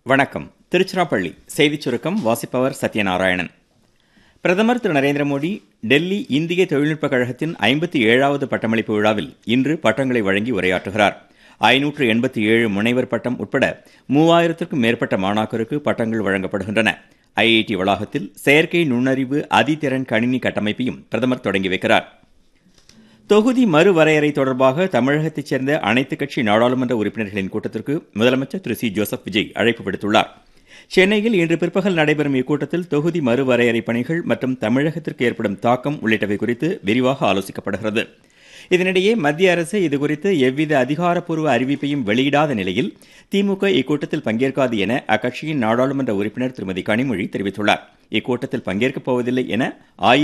வணக்கம் திருச்சிராப்பள்ளி செய்திச் சுருக்கம் வாசிப்பவர் சத்யநாராயணன் பிரதமர் திரு நரேந்திர மோடி டெல்லி இந்திய தொழில்நுட்பக் கழகத்தின் ஐம்பத்தி ஏழாவது பட்டமளிப்பு விழாவில் இன்று பட்டங்களை வழங்கி உரையாற்றுகிறார் ஐநூற்று எண்பத்தி ஏழு முனைவர் பட்டம் உட்பட மூவாயிரத்திற்கும் மேற்பட்ட மாணாக்கருக்கு பட்டங்கள் வழங்கப்படுகின்றன ஐஐடி வளாகத்தில் செயற்கை நுண்ணறிவு அதிதிறன் கணினி கட்டமைப்பையும் பிரதமர் தொடங்கி வைக்கிறார் தொகுதி மறுவரையறை தொடர்பாக தமிழகத்தைச் சேர்ந்த அனைத்துக் கட்சி நாடாளுமன்ற உறுப்பினர்களின் கூட்டத்திற்கு முதலமைச்சர் திரு சி ஜோசப் விஜய் அழைப்பு விடுத்துள்ளார் சென்னையில் இன்று பிற்பகல் நடைபெறும் இக்கூட்டத்தில் தொகுதி மறுவரையறை பணிகள் மற்றும் தமிழகத்திற்கு ஏற்படும் தாக்கம் உள்ளிட்டவை குறித்து விரிவாக ஆலோசிக்கப்படுகிறது இதனிடையே மத்திய அரசு இதுகுறித்து எவ்வித அதிகாரப்பூர்வ அறிவிப்பையும் வெளியிடாத நிலையில் திமுக இக்கூட்டத்தில் பங்கேற்காது என அக்கட்சியின் நாடாளுமன்ற உறுப்பினர் திருமதி கனிமொழி தெரிவித்துள்ளார் இக்கூட்டத்தில் பங்கேற்கப் போவதில்லை என